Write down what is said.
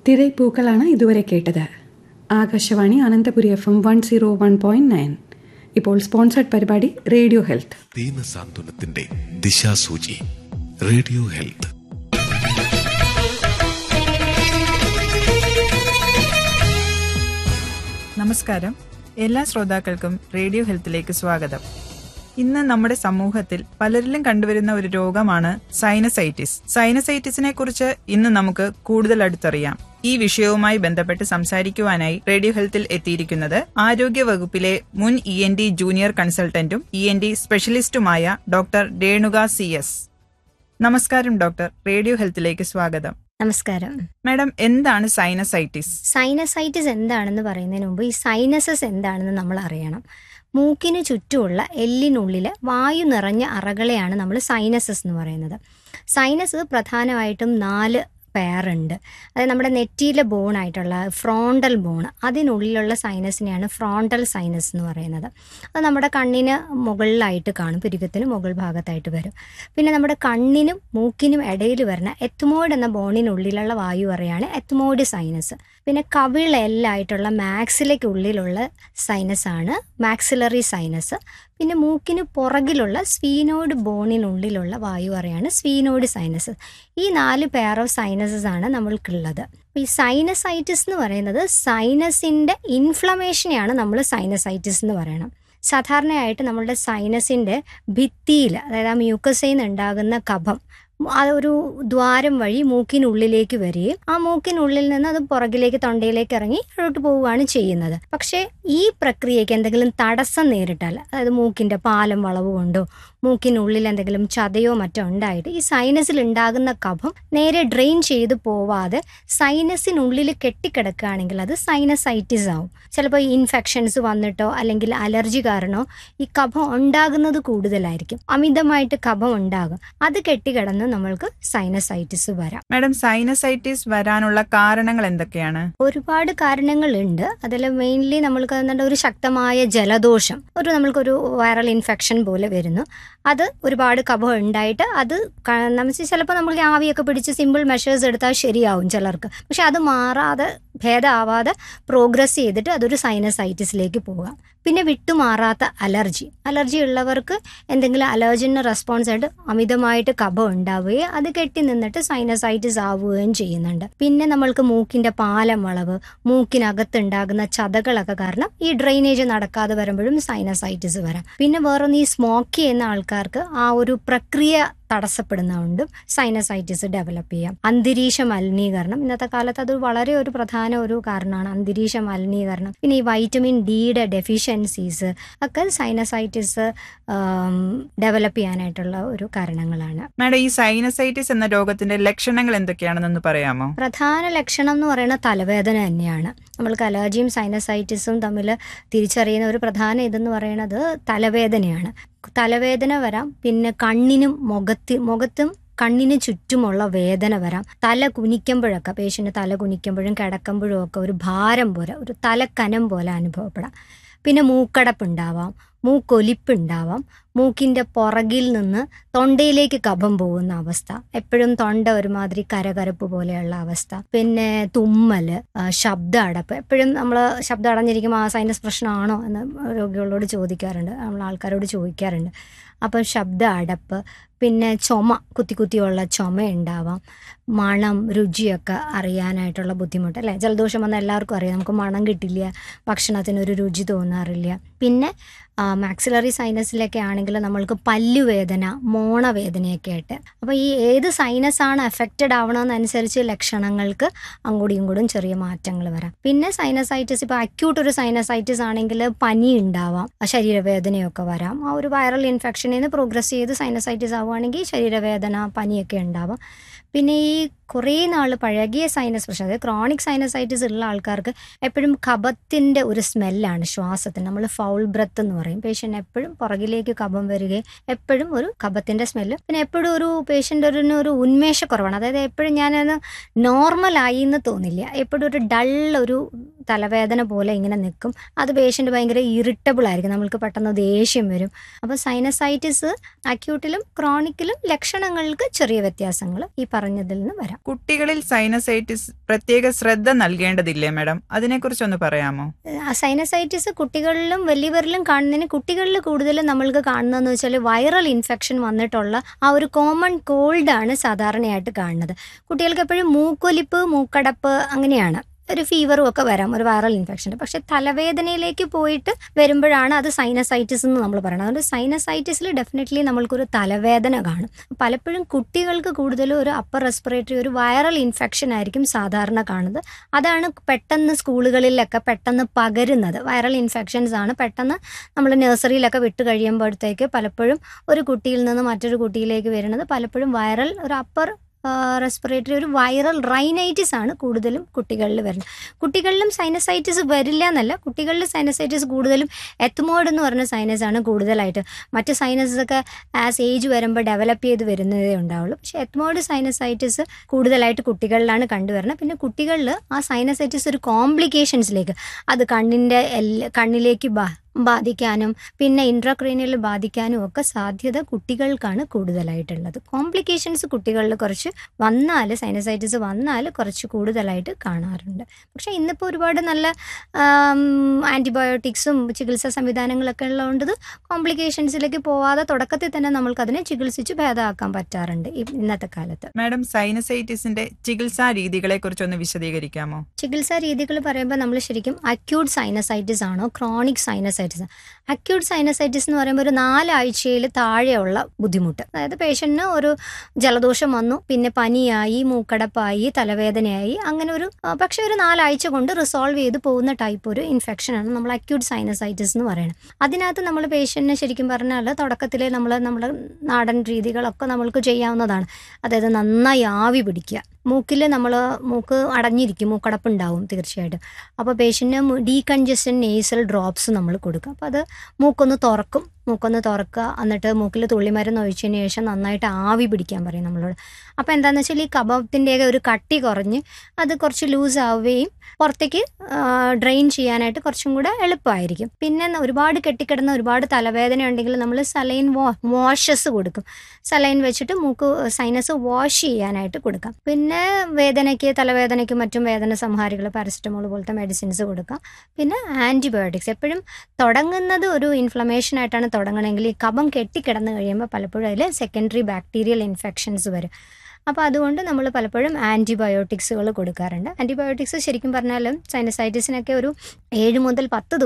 തിരൈപ്പൂക്കളാണ് ഇതുവരെ കേട്ടത് Akashvani Ananthapuri F M one zero one point nine ഇപ്പോൾ സ്പോൺസർഡ് പരിപാടി റേഡിയോ ഹെൽത്ത് ദീനസാന്ത്വനത്തിന്റെ ദിശാസൂചി റേഡിയോ ഹെൽത്ത് നമസ്കാരം എല്ലാ ശ്രോതാക്കൾക്കും റേഡിയോ ഹെൽത്തിലേക്ക് സ്വാഗതം ഇന്ന് നമ്മുടെ സമൂഹത്തിൽ പലരിലും കണ്ടുവരുന്ന ഒരു രോഗമാണ് സൈനസൈറ്റിസ് സൈനസൈറ്റിസിനെ കുറിച്ച് ഇന്ന് നമുക്ക് കൂടുതൽ അടുത്തറിയാം ഈ വിഷയവുമായി ബന്ധപ്പെട്ട് സംസാരിക്കുവാനായി റേഡിയോ ഹെൽത്തിൽ എത്തിയിരിക്കുന്നത് ആരോഗ്യ വകുപ്പിലെ മുൻ ഇ എൻ ഡി ജൂനിയർ കൺസൾട്ടന്റും ഇ എൻ ഡി സ്പെഷ്യലിസ്റ്റുമായ ഡോക്ടർ രേണുക സി എസ് നമസ്കാരം ഡോക്ടർ റേഡിയോ ഹെൽത്തിലേക്ക് സ്വാഗതം നമസ്കാരം മാഡം എന്താണ് സൈനസൈറ്റിസ് സൈനസൈറ്റിസ് എന്താണെന്ന് പറയുന്നതിന് മുമ്പ് ഈ സൈനസസ് എന്താണെന്ന് നമ്മൾ അറിയണം മൂക്കിന് ചുറ്റുമുള്ള എല്ലിനുള്ളിൽ വായു നിറഞ്ഞ അറകളെയാണ് നമ്മൾ സൈനസസ് എന്ന് പറയുന്നത് സൈനസ് പ്രധാനമായിട്ടും നാല് പെയറുണ്ട് അതായത് നമ്മുടെ നെറ്റിയിലെ ബോണായിട്ടുള്ള ഫ്രോണ്ടൽ ബോൺ അതിനുള്ളിലുള്ള സൈനസിനെയാണ് ഫ്രോണ്ടൽ സൈനസ് എന്ന് പറയുന്നത് അത് നമ്മുടെ കണ്ണിന് മുകളിലായിട്ട് കാണും പുരുക്കത്തിന് മുകൾ ഭാഗത്തായിട്ട് വരും പിന്നെ നമ്മുടെ കണ്ണിനും മൂക്കിനും ഇടയിൽ വരുന്ന എത്തുമോയിഡ് എന്ന ബോണിനുള്ളിലുള്ള വായു പറയാണ് എത്തുമോയിഡ് സൈനസ് പിന്നെ കവിളെല്ലായിട്ടുള്ള മാക്സിലേക്ക് ഉള്ളിലുള്ള സൈനസ് ആണ് മാക്സിലറി സൈനസ് പിന്നെ മൂക്കിന് പുറകിലുള്ള സ്വീനോഡ് ബോണിനുള്ളിലുള്ള വായു പറയാണ് സ്വീനോഡ് സൈനസ് ഈ നാല് പെയർ ഓഫ് സൈനസസ് ആണ് നമ്മൾക്കുള്ളത് ഈ സൈനസൈറ്റിസ് എന്ന് പറയുന്നത് സൈനസിന്റെ ഇൻഫ്ലമേഷനെയാണ് നമ്മൾ സൈനസൈറ്റിസ് എന്ന് പറയണം സാധാരണയായിട്ട് നമ്മളുടെ സൈനസിന്റെ ഭിത്തിയിൽ അതായത് ആ മ്യൂക്കസയിൽ നിന്ന് ഉണ്ടാകുന്ന കഫം ആ ഒരു ദ്വാരം വഴി മൂക്കിനുള്ളിലേക്ക് വരികയും ആ മൂക്കിനുള്ളിൽ നിന്ന് അത് പുറകിലേക്ക് തൊണ്ടയിലേക്ക് ഇറങ്ങി അഴോട്ട് പോവുകയാണ് ചെയ്യുന്നത് പക്ഷേ ഈ പ്രക്രിയയ്ക്ക് എന്തെങ്കിലും തടസ്സം നേരിട്ടാൽ അതായത് മൂക്കിന്റെ പാലം വളവ് കൊണ്ടോ മൂക്കിനുള്ളിൽ എന്തെങ്കിലും ചതയോ മറ്റോ ഉണ്ടായിട്ട് ഈ സൈനസിൽ ഉണ്ടാകുന്ന കഫം നേരെ ഡ്രെയിൻ ചെയ്ത് പോവാതെ സൈനസിനുള്ളിൽ കെട്ടിക്കിടക്കുകയാണെങ്കിൽ അത് സൈനസൈറ്റിസ് ആവും ചിലപ്പോൾ ഇൻഫെക്ഷൻസ് വന്നിട്ടോ അല്ലെങ്കിൽ അലർജി കാരണോ ഈ കഫം ഉണ്ടാകുന്നത് കൂടുതലായിരിക്കും അമിതമായിട്ട് കഫം ഉണ്ടാകും അത് കെട്ടിക്കിടന്ന് നമ്മൾക്ക് സൈനസൈറ്റിസ് വരാം മാഡം സൈനസൈറ്റിസ് വരാനുള്ള കാരണങ്ങൾ എന്തൊക്കെയാണ് ഒരുപാട് കാരണങ്ങളുണ്ട് അതിൽ മെയിൻലി നമ്മൾക്ക് എന്താ ഒരു ശക്തമായ ജലദോഷം ഒരു നമ്മൾക്കൊരു വൈറൽ ഇൻഫെക്ഷൻ പോലെ വരുന്നു അത് ഒരുപാട് കഫം ഉണ്ടായിട്ട് അത് നമുക്ക് ചിലപ്പോൾ നമ്മൾക്ക് ആവിയൊക്കെ പിടിച്ച് സിമ്പിൾ മെഷേഴ്സ് എടുത്താൽ ശരിയാവും ചിലർക്ക് പക്ഷെ അത് മാറാതെ ഭേദമാവാതെ പ്രോഗ്രസ് ചെയ്തിട്ട് അതൊരു സൈനസൈറ്റിസിലേക്ക് പോകാം പിന്നെ വിട്ടുമാറാത്ത അലർജി അലർജി ഉള്ളവർക്ക് എന്തെങ്കിലും അലർജിന് റെസ്പോൺസ് ആയിട്ട് അമിതമായിട്ട് കഫം ഉണ്ടാവുകയും അത് കെട്ടി നിന്നിട്ട് സൈനസൈറ്റിസ് ആവുകയും ചെയ്യുന്നുണ്ട് പിന്നെ നമ്മൾക്ക് മൂക്കിന്റെ പാലം വളവ് മൂക്കിനകത്തുണ്ടാകുന്ന ചതകളൊക്കെ കാരണം ഈ ഡ്രെയിനേജ് നടക്കാതെ വരുമ്പോഴും സൈനസൈറ്റിസ് വരാം പിന്നെ വേറൊന്ന് ഈ സ്മോക്ക് ചെയ്യുന്ന ആൾക്കാർക്ക് ആ ഒരു പ്രക്രിയ തടസ്സപ്പെടുന്നതുകൊണ്ടും സൈനസൈറ്റിസ് ഡെവലപ്പ് ചെയ്യാം അന്തരീക്ഷ മലിനീകരണം ഇന്നത്തെ കാലത്ത് അത് വളരെ ഒരു പ്രധാന ഒരു കാരണമാണ് അന്തരീക്ഷ മലിനീകരണം പിന്നെ ഈ വൈറ്റമിൻ ഡിയുടെ ഡെഫിഷ്യൻസീസ് ഒക്കെ സൈനസൈറ്റിസ് ഡെവലപ്പ് ചെയ്യാനായിട്ടുള്ള ഒരു കാരണങ്ങളാണ് മാഡം ഈ സൈനസൈറ്റിസ് എന്ന രോഗത്തിന്റെ ലക്ഷണങ്ങൾ എന്തൊക്കെയാണെന്നൊന്ന് പറയാമോ പ്രധാന ലക്ഷണം എന്ന് പറയുന്നത് തലവേദന തന്നെയാണ് നമ്മൾക്ക് അലർജിയും സൈനസൈറ്റിസും തമ്മിൽ തിരിച്ചറിയുന്ന ഒരു പ്രധാന ഇതെന്ന് പറയുന്നത് തലവേദനയാണ് തലവേദന വരാം പിന്നെ കണ്ണിനും മുഖത്തി മുഖത്തും കണ്ണിന് ചുറ്റുമുള്ള വേദന വരാം തല കുനിക്കുമ്പോഴൊക്കെ പേഷ്യൻ്റ് തല കുനിക്കുമ്പോഴും കിടക്കുമ്പോഴും ഒക്കെ ഒരു ഭാരം പോലെ ഒരു തലക്കനം പോലെ അനുഭവപ്പെടാം പിന്നെ മൂക്കടപ്പുണ്ടാവാം മൂക്കൊലിപ്പുണ്ടാവാം മൂക്കിൻ്റെ പുറകിൽ നിന്ന് തൊണ്ടയിലേക്ക് കഫം പോകുന്ന അവസ്ഥ എപ്പോഴും തൊണ്ട ഒരുമാതിരി കരകരപ്പ് പോലെയുള്ള അവസ്ഥ പിന്നെ തുമ്മൽ ശബ്ദ അടപ്പ് എപ്പോഴും നമ്മൾ ശബ്ദം അടഞ്ഞിരിക്കുമ്പോൾ ആ സൈനസ് പ്രശ്നമാണോ എന്ന് രോഗികളോട് ചോദിക്കാറുണ്ട് നമ്മൾ ആൾക്കാരോട് ചോദിക്കാറുണ്ട് അപ്പം ശബ്ദ അടപ്പ് പിന്നെ ചുമ കുത്തി കുത്തിയുള്ള ചുമ ഉണ്ടാവാം മണം രുചിയൊക്കെ അറിയാനായിട്ടുള്ള ബുദ്ധിമുട്ട് അല്ലേ ജലദോഷം വന്നാൽ എല്ലാവർക്കും അറിയാം നമുക്ക് മണം കിട്ടില്ല ഭക്ഷണത്തിനൊരു രുചി തോന്നാറില്ല പിന്നെ മാക്സിലറി സൈനസിലൊക്കെ ആണെങ്കിൽ നമ്മൾക്ക് പല്ലുവേദന മോണവേദനയൊക്കെ ആയിട്ട് അപ്പോൾ ഈ ഏത് സൈനസ് ആണ് എഫക്റ്റഡ് ആവണമെന്നനുസരിച്ച് ലക്ഷണങ്ങൾക്ക് അങ്ങോട്ടും ഇങ്ങോട്ടും ചെറിയ മാറ്റങ്ങൾ വരാം പിന്നെ സൈനസൈറ്റിസ് ഇപ്പോൾ അക്യൂട്ട് ഒരു സൈനസൈറ്റിസ് ആണെങ്കിൽ പനി ഉണ്ടാവാം ശരീരവേദനയൊക്കെ വരാം ആ ഒരു വൈറൽ ഇൻഫെക്ഷനിൽ നിന്ന് പ്രോഗ്രസ് ചെയ്ത് സൈനസൈറ്റിസ് ആവുകയാണെങ്കിൽ ശരീരവേദന പനിയൊക്കെ ഉണ്ടാവാം പിന്നെ ഈ കുറേ നാൾ പഴകിയ സൈനസ് പ്രശ്നം അതായത് ക്രോണിക് സൈനസൈറ്റിസ് ഉള്ള ആൾക്കാർക്ക് എപ്പോഴും കഫത്തിൻ്റെ ഒരു സ്മെല്ലാണ് ശ്വാസത്തിന് നമ്മൾ ഫൗൾ ബ്രത്ത് എന്ന് പറയും പേഷ്യൻ്റ് എപ്പോഴും പുറകിലേക്ക് കഫം വരികയും എപ്പോഴും ഒരു കഫത്തിൻ്റെ സ്മെല്ല് പിന്നെ എപ്പോഴും ഒരു പേഷ്യൻ്റ് ഒരു ഒരു ഉന്മേഷക്കുറവാണ് അതായത് എപ്പോഴും ഞാനത് നോർമലായി എന്ന് തോന്നില്ല എപ്പോഴും ഒരു ഡൾ ഒരു തലവേദന പോലെ ഇങ്ങനെ നിൽക്കും അത് പേഷ്യൻ്റ് ഭയങ്കര ഇറിറ്റബിൾ ആയിരിക്കും നമ്മൾക്ക് പെട്ടെന്ന് ദേഷ്യം വരും അപ്പോൾ സൈനസൈറ്റിസ് അക്യൂട്ടിലും ക്രോണിക്കിലും ലക്ഷണങ്ങൾക്ക് ചെറിയ വ്യത്യാസങ്ങൾ ഈ പറഞ്ഞതിൽ നിന്ന് വരാം കുട്ടികളിൽ സൈനസൈറ്റിസ് പ്രത്യേക ശ്രദ്ധ നൽകേണ്ടതില്ലേ മാഡം അതിനെക്കുറിച്ചൊന്ന് പറയാമോ സൈനസൈറ്റിസ് കുട്ടികളിലും വലിയവരിലും കാണുന്നതിന് കുട്ടികളിൽ കൂടുതലും നമ്മൾക്ക് കാണുന്നതെന്ന് വെച്ചാൽ വൈറൽ ഇൻഫെക്ഷൻ വന്നിട്ടുള്ള ആ ഒരു കോമൺ കോൾഡാണ് സാധാരണയായിട്ട് കാണുന്നത് കുട്ടികൾക്ക് എപ്പോഴും മൂക്കൊലിപ്പ് മൂക്കടപ്പ് അങ്ങനെയാണ് ഒരു ഫീവറും ഒക്കെ വരാം ഒരു വൈറൽ ഇൻഫെക്ഷൻ പക്ഷെ തലവേദനയിലേക്ക് പോയിട്ട് വരുമ്പോഴാണ് അത് സൈനസൈറ്റിസ് എന്ന് നമ്മൾ പറയുന്നത് അതുകൊണ്ട് സൈനസൈറ്റിസിൽ ഡെഫിനറ്റ്ലി നമ്മൾക്കൊരു തലവേദന കാണും പലപ്പോഴും കുട്ടികൾക്ക് കൂടുതലും ഒരു അപ്പർ റെസ്പിറേറ്ററി ഒരു വൈറൽ ഇൻഫെക്ഷൻ ആയിരിക്കും സാധാരണ കാണുന്നത് അതാണ് പെട്ടെന്ന് സ്കൂളുകളിലൊക്കെ പെട്ടെന്ന് പകരുന്നത് വൈറൽ ഇൻഫെക്ഷൻസ് ആണ് പെട്ടെന്ന് നമ്മൾ നഴ്സറിയിലൊക്കെ വിട്ട് കഴിയുമ്പോഴത്തേക്ക് പലപ്പോഴും ഒരു കുട്ടിയിൽ നിന്ന് മറ്റൊരു കുട്ടിയിലേക്ക് വരുന്നത് പലപ്പോഴും വൈറൽ ഒരു അപ്പർ റെസ്പിറേറ്ററി ഒരു വൈറൽ റൈനൈറ്റിസ് ആണ് കൂടുതലും കുട്ടികളിൽ വരുന്നത് കുട്ടികളിലും സൈനസൈറ്റിസ് വരില്ല എന്നല്ല കുട്ടികളിൽ സൈനസൈറ്റിസ് കൂടുതലും എത്മോഡ് എന്ന് പറഞ്ഞ സൈനസ് ആണ് കൂടുതലായിട്ട് മറ്റ് സൈനസസ് ഒക്കെ ആസ് ഏജ് വരുമ്പോൾ ഡെവലപ്പ് ചെയ്ത് വരുന്നതേ ഉണ്ടാവുള്ളൂ പക്ഷേ എത്മോഡ് സൈനസൈറ്റിസ് കൂടുതലായിട്ട് കുട്ടികളിലാണ് കണ്ടുവരുന്നത് പിന്നെ കുട്ടികളിൽ ആ സൈനസൈറ്റിസ് ഒരു കോംപ്ലിക്കേഷൻസിലേക്ക് അത് കണ്ണിൻ്റെ എല്ല കണ്ണിലേക്ക് ബാ ബാധിക്കാനും പിന്നെ ഇൻട്രാക്രീനിയൽ ബാധിക്കാനും ഒക്കെ സാധ്യത കുട്ടികൾക്കാണ് കൂടുതലായിട്ടുള്ളത് കോംപ്ലിക്കേഷൻസ് കുട്ടികളിൽ കുറച്ച് വന്നാൽ സൈനസൈറ്റിസ് വന്നാൽ കുറച്ച് കൂടുതലായിട്ട് കാണാറുണ്ട് പക്ഷേ ഇന്നിപ്പോൾ ഒരുപാട് നല്ല ആൻറ്റിബയോട്ടിക്സും ചികിത്സാ സംവിധാനങ്ങളൊക്കെ ഉള്ളതുകൊണ്ട് കോംപ്ലിക്കേഷൻസിലേക്ക് പോവാതെ തുടക്കത്തിൽ തന്നെ നമ്മൾക്കതിനെ ചികിത്സിച്ച് ഭേദമാക്കാൻ പറ്റാറുണ്ട് ഈ- ഇന്നത്തെ കാലത്ത് മാഡം സൈനസൈറ്റിസിന്റെ ചികിത്സാ രീതികളെ കുറിച്ചൊന്ന് വിശദീകരിക്കാമോ ചികിത്സാ രീതികൾ പറയുമ്പോൾ നമ്മൾ ശരിക്കും അക്യൂട്ട് സൈനസൈറ്റിസ് ആണോ ക്രോണിക് സൈനസൈറ്റിസ് അക്യൂട്ട് സൈനസൈറ്റിസ് എന്ന് പറയുമ്പോൾ ഒരു നാലാഴ്ചയിൽ താഴെയുള്ള ബുദ്ധിമുട്ട് അതായത് പേഷ്യന്റിന് ഒരു ജലദോഷം വന്നു പിന്നെ പനിയായി മൂക്കടപ്പായി തലവേദനയായി അങ്ങനെ ഒരു ആ, പക്ഷെ ഒരു നാലാഴ്ച കൊണ്ട് റിസോൾവ് ചെയ്ത് പോകുന്ന ടൈപ്പ് ഒരു ഇൻഫെക്ഷനാണ് നമ്മൾ അക്യൂട്ട് സൈനസൈറ്റിസ് എന്ന് പറയുന്നത് അതിനകത്ത് നമ്മൾ പേഷ്യന്റിനെ ശരിക്കും പറഞ്ഞാൽ തുടക്കത്തിൽ നമ്മൾ നമ്മുടെ നാടൻ രീതികളൊക്കെ നമ്മൾക്ക് ചെയ്യാവുന്നതാണ് അതായത് നന്നായി ആവി പിടിക്കുക മൂക്കിൽ നമ്മൾ മൂക്ക് അടഞ്ഞിരിക്കും മൂക്കടപ്പുണ്ടാവും തീർച്ചയായിട്ടും അപ്പോൾ പേഷ്യൻറ്റിന് ഡീകൺജസ്റ്റൻ നേസൽ ഡ്രോപ്സ് നമ്മൾ കൊടുക്കും അപ്പോൾ അത് മൂക്കൊന്ന് തുറക്കും മൂക്കൊന്ന് തുറക്കുക എന്നിട്ട് മൂക്കിൽ തുള്ളിമരുന്ന് ഒഴിച്ചതിന് ശേഷം നന്നായിട്ട് ആവി പിടിക്കാൻ പറയും നമ്മളോട് അപ്പോൾ എന്താണെന്ന് വെച്ചാൽ ഈ കബത്തിൻ്റെയൊക്കെ ഒരു കട്ടി കുറഞ്ഞ് അത് കുറച്ച് ലൂസ് ആവുകയും പുറത്തേക്ക് ഡ്രെയിൻ ചെയ്യാനായിട്ട് കുറച്ചും കൂടെ എളുപ്പമായിരിക്കും പിന്നെ ന- ഒരുപാട് കെട്ടിക്കിടന്ന ഒരുപാട് തലവേദന ഉണ്ടെങ്കിൽ നമ്മൾ സലൈൻ വാ വാഷസ് കൊടുക്കും സലൈൻ വെച്ചിട്ട് മൂക്ക് സൈനസ് വാഷ് ചെയ്യാനായിട്ട് കൊടുക്കാം പിന്നെ വേദനയ്ക്ക് തലവേദനയ്ക്ക് മറ്റും വേദന സംഹാരികൾ പാരസെറ്റമോൾ പോലത്തെ മെഡിസിൻസ് കൊടുക്കാം പിന്നെ ആൻറ്റിബയോട്ടിക്സ് എപ്പോഴും തുടങ്ങുന്നത് ഒരു ഇൻഫ്ലമേഷൻ ആയിട്ടാണ് തുടങ്ങണമെങ്കിൽ ഈ കഫം കെട്ടിക്കിടന്ന് കഴിയുമ്പോൾ പലപ്പോഴും അതിൽ സെക്കൻഡറി ബാക്ടീരിയൽ ഇൻഫെക്ഷൻസ് വരും അപ്പോൾ അതുകൊണ്ട് നമ്മൾ പലപ്പോഴും ആൻറ്റിബയോട്ടിക്സുകൾ കൊടുക്കാറുണ്ട് ആൻറ്റിബയോട്ടിക്സ് ശരിക്കും പറഞ്ഞാലും സൈനസൈറ്റിസിനൊക്കെ ഒരു ഏഴ് മുതൽ പത്ത്